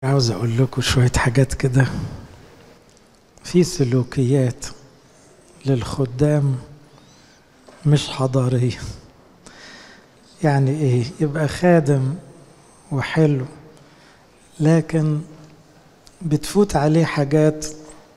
عاوز اقول لكم شوية حاجات كده في سلوكيات للخدام مش حضارية يعني ايه يبقى خادم وحلو لكن بتفوت عليه حاجات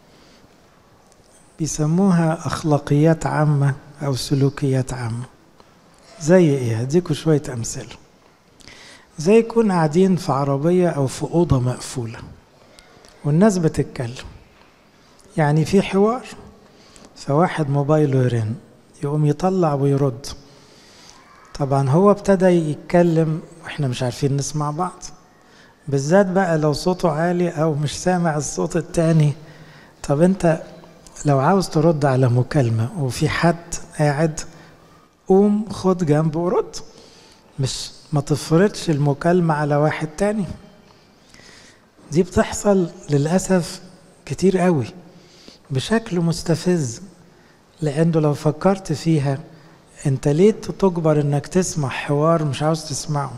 بيسموها اخلاقيات عامة او سلوكيات عامة زي ايه هديكوا شوية امثله زي يكون قاعدين في عربية أو في أوضة مقفولة والناس بتتكلم يعني في حوار فواحد موبايله يرن يقوم يطلع ويرد طبعا هو ابتدى يتكلم واحنا مش عارفين نسمع بعض بالذات بقى لو صوته عالي او مش سامع الصوت التاني طب انت لو عاوز ترد على مكالمة وفي حد قاعد قوم خد جنب ورد مش ما تفرضش المكالمة على واحد تاني دي بتحصل للأسف كتير قوي بشكل مستفز لأنه لو فكرت فيها أنت ليه تجبر إنك تسمع حوار مش عاوز تسمعه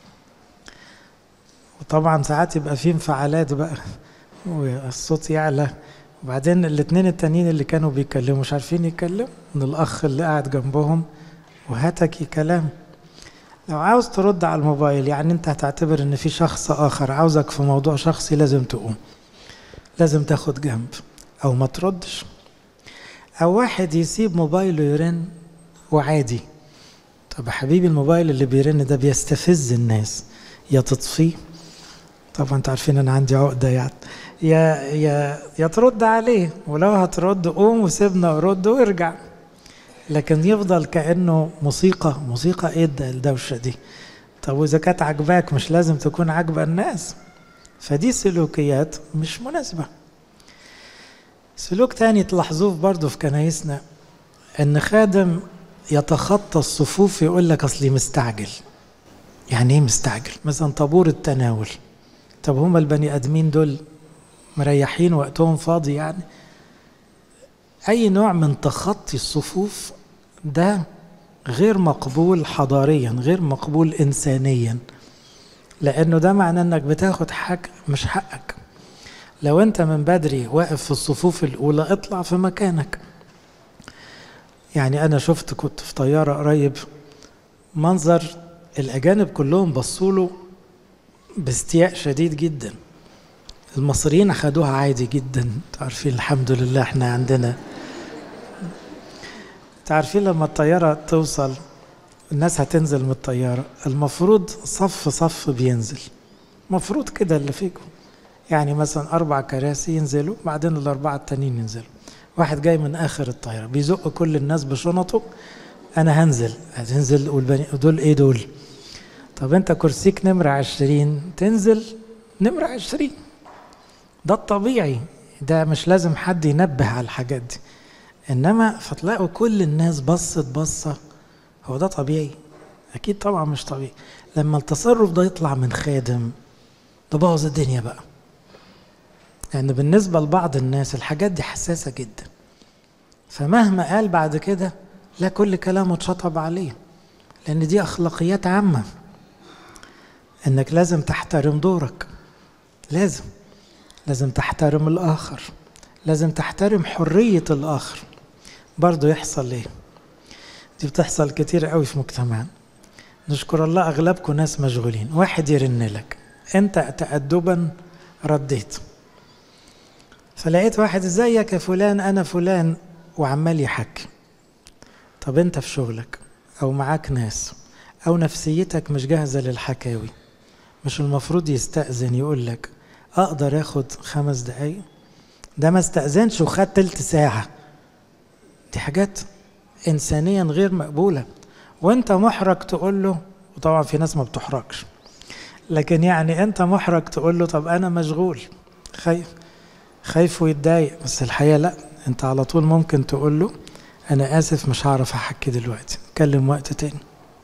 وطبعا ساعات يبقى فيه انفعالات بقى والصوت يعلى وبعدين الاتنين التانيين اللي كانوا بيتكلموا مش عارفين يتكلموا من الأخ اللي قاعد جنبهم وهتكي كلام لو عاوز ترد على الموبايل يعني انت هتعتبر ان في شخص اخر عاوزك في موضوع شخصي لازم تقوم لازم تاخد جنب او ما تردش او واحد يسيب موبايله يرن وعادي طب يا حبيبي الموبايل اللي بيرن ده بيستفز الناس يا تطفيه طبعا انتوا عارفين انا عندي عقده يعني يا يا يا ترد عليه ولو هترد قوم وسيبنا ورد وارجع لكن يفضل كانه موسيقى موسيقى ايه الدوشه دي طب واذا كانت عجباك مش لازم تكون عاجبه الناس فدي سلوكيات مش مناسبه سلوك تاني تلاحظوه برضه في كنايسنا ان خادم يتخطى الصفوف يقول لك اصلي مستعجل يعني ايه مستعجل مثلا طابور التناول طب هما البني ادمين دول مريحين وقتهم فاضي يعني اي نوع من تخطي الصفوف ده غير مقبول حضاريا غير مقبول انسانيا لانه ده معناه انك بتاخد حق مش حقك لو انت من بدري واقف في الصفوف الاولى اطلع في مكانك يعني انا شفت كنت في طياره قريب منظر الاجانب كلهم بصوا له باستياء شديد جدا المصريين اخدوها عادي جدا تعرفين الحمد لله احنا عندنا تعرفين لما الطيارة توصل الناس هتنزل من الطيارة المفروض صف صف بينزل مفروض كده اللي فيكم يعني مثلا أربع كراسي ينزلوا بعدين الأربعة التانيين ينزلوا واحد جاي من آخر الطيارة بيزق كل الناس بشنطه أنا هنزل هتنزل والبني دول إيه دول طب أنت كرسيك نمرة عشرين تنزل نمرة عشرين ده الطبيعي ده مش لازم حد ينبه على الحاجات دي انما فتلاقوا كل الناس بصت بصه هو ده طبيعي اكيد طبعا مش طبيعي لما التصرف ده يطلع من خادم ده بوظ الدنيا بقى لان يعني بالنسبه لبعض الناس الحاجات دي حساسه جدا فمهما قال بعد كده لا كل كلامه اتشطب عليه لان دي اخلاقيات عامه انك لازم تحترم دورك لازم لازم تحترم الآخر لازم تحترم حرية الآخر برضه يحصل ليه دي بتحصل كتير قوي في مجتمعنا نشكر الله أغلبكم ناس مشغولين واحد يرن لك أنت تأدبا رديت فلقيت واحد ازيك يا فلان أنا فلان وعمال يحكي طب أنت في شغلك أو معاك ناس أو نفسيتك مش جاهزة للحكاوي مش المفروض يستأذن يقول لك اقدر اخد خمس دقايق ده ما استأذنش وخد تلت ساعة دي حاجات إنسانيا غير مقبولة وانت محرج تقول له وطبعا في ناس ما بتحرجش لكن يعني انت محرج تقول له طب انا مشغول خايف خايف ويتضايق بس الحقيقة لا انت على طول ممكن تقول له انا اسف مش هعرف احكي دلوقتي اتكلم وقت تاني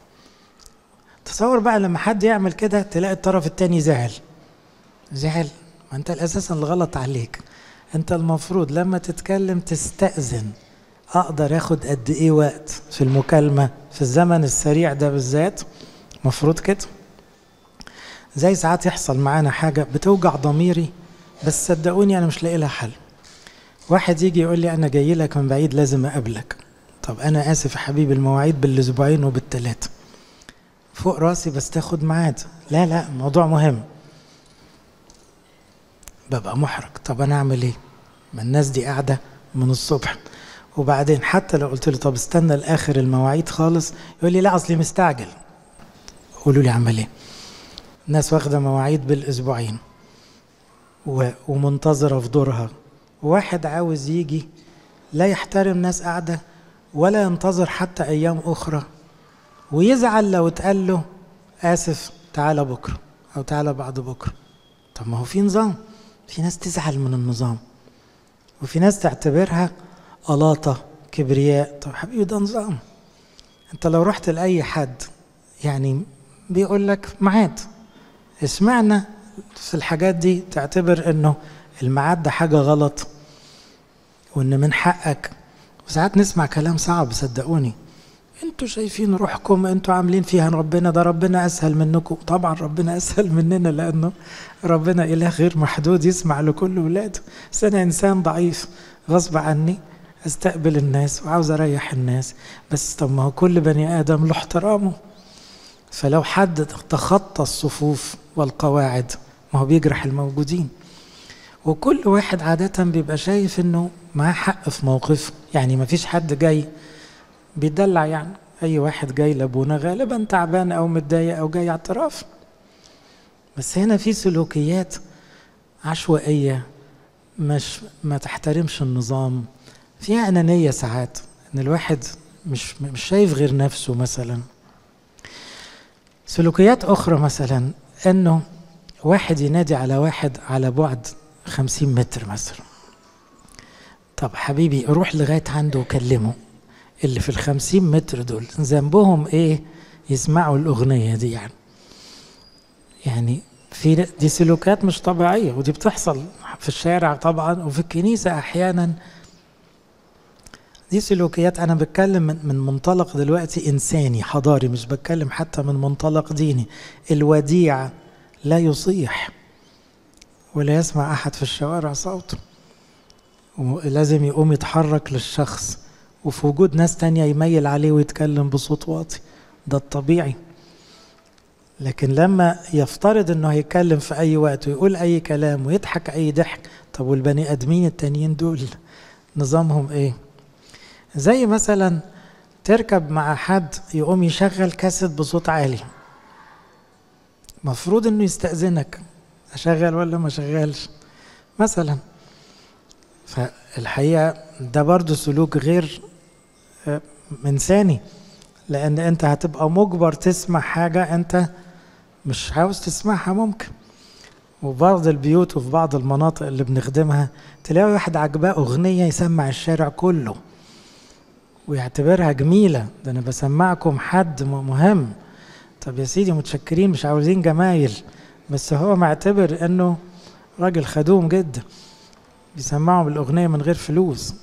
تصور بقى لما حد يعمل كده تلاقي الطرف التاني زعل زعل ما انت الاساس الغلط عليك انت المفروض لما تتكلم تستأذن اقدر اخد قد ايه وقت في المكالمة في الزمن السريع ده بالذات مفروض كده زي ساعات يحصل معانا حاجة بتوجع ضميري بس صدقوني أنا مش لاقي لها حل واحد يجي يقول لي أنا جاي لك من بعيد لازم أقابلك طب أنا آسف يا حبيبي المواعيد بالأسبوعين وبالتلاتة فوق راسي بس تاخد ميعاد لا لا الموضوع مهم ببقى محرج طب أنا أعمل إيه ما الناس دي قاعدة من الصبح وبعدين حتى لو قلت له طب استنى لاخر المواعيد خالص يقول لي لا اصلي مستعجل قولوا لي اعمل ايه الناس واخده مواعيد بالاسبوعين و... ومنتظره في دورها واحد عاوز يجي لا يحترم ناس قاعده ولا ينتظر حتى ايام اخرى ويزعل لو اتقال له اسف تعالى بكره او تعالى بعد بكره طب ما هو في نظام في ناس تزعل من النظام وفي ناس تعتبرها قلاطة كبرياء طب حبيبي ده نظام انت لو رحت لأي حد يعني بيقول لك ميعاد اسمعنا في الحاجات دي تعتبر انه الميعاد ده حاجة غلط وان من حقك وساعات نسمع كلام صعب صدقوني انتوا شايفين روحكم انتوا عاملين فيها ربنا ده ربنا اسهل منكم طبعا ربنا اسهل مننا لانه ربنا اله غير محدود يسمع لكل ولاده بس انا انسان ضعيف غصب عني استقبل الناس وعاوز اريح الناس بس طب ما هو كل بني ادم له احترامه فلو حد تخطى الصفوف والقواعد ما هو بيجرح الموجودين وكل واحد عادة بيبقى شايف انه معاه حق في موقفه يعني ما فيش حد جاي بيدلع يعني اي واحد جاي لابونا غالبا تعبان او متضايق او جاي اعتراف بس هنا في سلوكيات عشوائية مش ما تحترمش النظام فيها أنانية ساعات إن الواحد مش مش شايف غير نفسه مثلا سلوكيات أخرى مثلا إنه واحد ينادي على واحد على بعد خمسين متر مثلا طب حبيبي روح لغاية عنده وكلمه اللي في الخمسين متر دول ذنبهم ايه يسمعوا الأغنية دي يعني يعني في دي سلوكات مش طبيعية ودي بتحصل في الشارع طبعا وفي الكنيسة أحيانا دي سلوكيات أنا بتكلم من, من منطلق دلوقتي إنساني حضاري مش بتكلم حتى من منطلق ديني الوديع لا يصيح ولا يسمع أحد في الشوارع صوته ولازم يقوم يتحرك للشخص وفي وجود ناس تانية يميل عليه ويتكلم بصوت واطي ده الطبيعي لكن لما يفترض انه هيتكلم في اي وقت ويقول اي كلام ويضحك اي ضحك طب والبني ادمين التانيين دول نظامهم ايه زي مثلا تركب مع حد يقوم يشغل كاسيت بصوت عالي مفروض انه يستأذنك اشغل ولا ما اشغلش مثلا فالحقيقة ده برضو سلوك غير إنساني لأن أنت هتبقى مجبر تسمع حاجة أنت مش عاوز تسمعها ممكن وبعض البيوت وفي بعض المناطق اللي بنخدمها تلاقي واحد عجباه أغنية يسمع الشارع كله ويعتبرها جميلة ده أنا بسمعكم حد مهم طب يا سيدي متشكرين مش عاوزين جمايل بس هو معتبر انه راجل خدوم جدا بيسمعوا بالأغنية من غير فلوس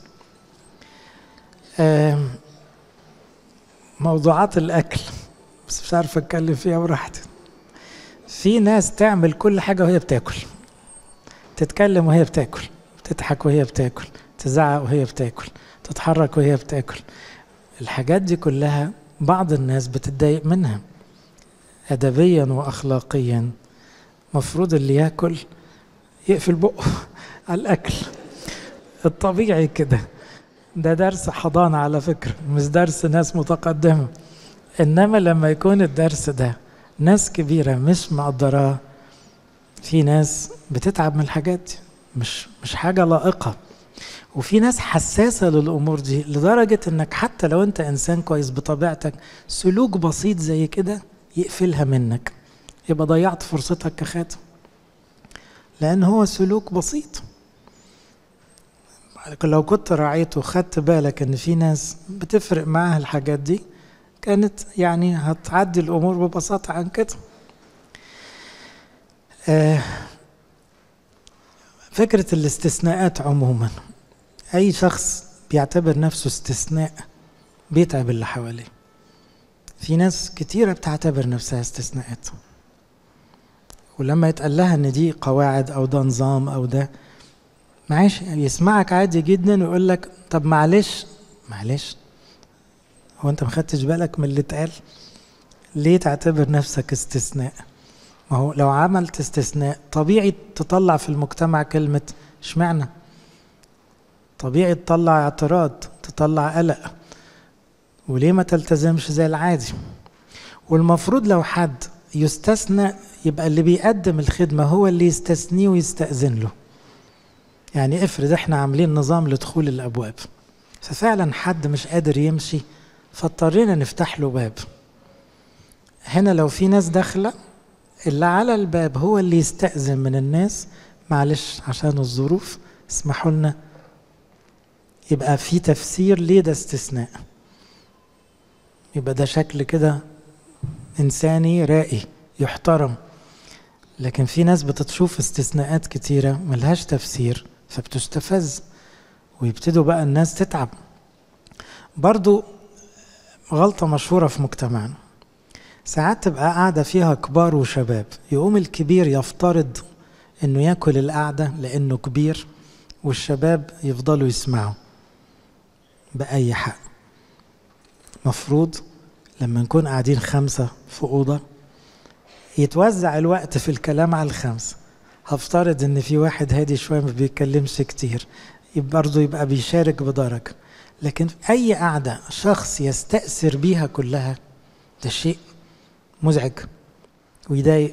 موضوعات الأكل بس مش عارف أتكلم فيها براحتي في ناس تعمل كل حاجة وهي بتاكل تتكلم وهي بتاكل تضحك وهي بتاكل تزعق وهي بتاكل تتحرك وهي بتاكل الحاجات دي كلها بعض الناس بتتضايق منها أدبيا وأخلاقيا مفروض اللي ياكل يقفل بقه على الأكل الطبيعي كده ده درس حضانة على فكرة مش درس ناس متقدمة إنما لما يكون الدرس ده ناس كبيرة مش مقدراه في ناس بتتعب من الحاجات دي مش مش حاجة لائقة وفي ناس حساسة للأمور دي لدرجة إنك حتى لو أنت إنسان كويس بطبيعتك سلوك بسيط زي كده يقفلها منك يبقى ضيعت فرصتك كخاتم لأن هو سلوك بسيط لو كنت راعيت وخدت بالك ان في ناس بتفرق معاها الحاجات دي كانت يعني هتعدي الامور ببساطه عن كده آه فكره الاستثناءات عموما اي شخص بيعتبر نفسه استثناء بيتعب اللي حواليه في ناس كتيره بتعتبر نفسها استثناءات ولما يتقال لها ان دي قواعد او ده نظام او ده معلش يسمعك عادي جدا ويقول لك طب معلش معلش هو انت ما خدتش بالك من اللي اتقال ليه تعتبر نفسك استثناء ما هو لو عملت استثناء طبيعي تطلع في المجتمع كلمة اشمعنى طبيعي تطلع اعتراض تطلع قلق وليه ما تلتزمش زي العادي والمفروض لو حد يستثنى يبقى اللي بيقدم الخدمة هو اللي يستثنيه ويستأذن له يعني افرض احنا عاملين نظام لدخول الأبواب ففعلا حد مش قادر يمشي فاضطرينا نفتح له باب هنا لو في ناس داخلة اللي على الباب هو اللي يستأذن من الناس معلش عشان الظروف اسمحوا لنا يبقى في تفسير ليه ده استثناء يبقى ده شكل كده إنساني رائي يحترم لكن في ناس بتشوف استثناءات كتيرة ملهاش تفسير فبتستفز ويبتدوا بقى الناس تتعب برضو غلطة مشهورة في مجتمعنا ساعات تبقى قاعدة فيها كبار وشباب يقوم الكبير يفترض انه ياكل القعدة لانه كبير والشباب يفضلوا يسمعوا بأي حق مفروض لما نكون قاعدين خمسة في أوضة يتوزع الوقت في الكلام على الخمسة هفترض ان في واحد هادي شوية ما بيتكلمش كتير برضه يبقى بيشارك بدرجة لكن أي قعدة شخص يستأثر بيها كلها ده شيء مزعج ويضايق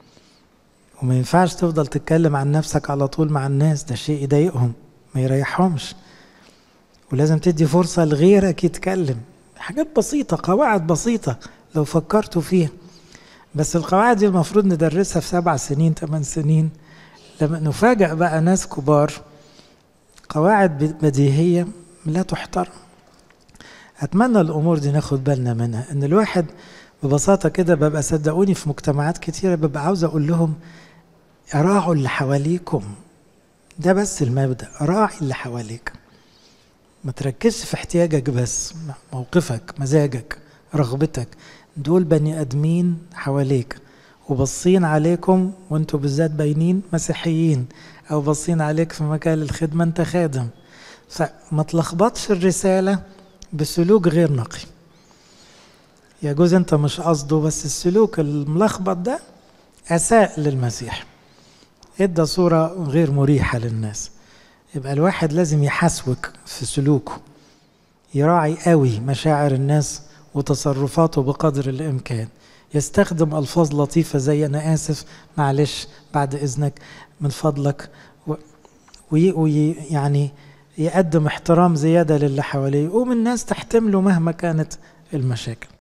وما ينفعش تفضل تتكلم عن نفسك على طول مع الناس ده شيء يضايقهم ما يريحهمش ولازم تدي فرصة لغيرك يتكلم حاجات بسيطة قواعد بسيطة لو فكرتوا فيها بس القواعد دي المفروض ندرسها في سبع سنين ثمان سنين لما نفاجأ بقى ناس كبار قواعد بديهية لا تحترم أتمنى الأمور دي ناخد بالنا منها إن الواحد ببساطة كده ببقى صدقوني في مجتمعات كتيرة ببقى عاوز أقول لهم راعوا اللي حواليكم ده بس المبدأ راعي اللي حواليك ما تركزش في احتياجك بس موقفك مزاجك رغبتك دول بني ادمين حواليك وبصين عليكم وانتوا بالذات باينين مسيحيين او بصين عليك في مجال الخدمة انت خادم فما تلخبطش الرسالة بسلوك غير نقي يجوز انت مش قصده بس السلوك الملخبط ده اساء للمسيح ادى صورة غير مريحة للناس يبقى الواحد لازم يحسوك في سلوكه يراعي قوي مشاعر الناس وتصرفاته بقدر الامكان يستخدم الفاظ لطيفه زي انا اسف معلش بعد اذنك من فضلك ويعني يقدم احترام زياده للي حواليه يقوم الناس تحتمله مهما كانت المشاكل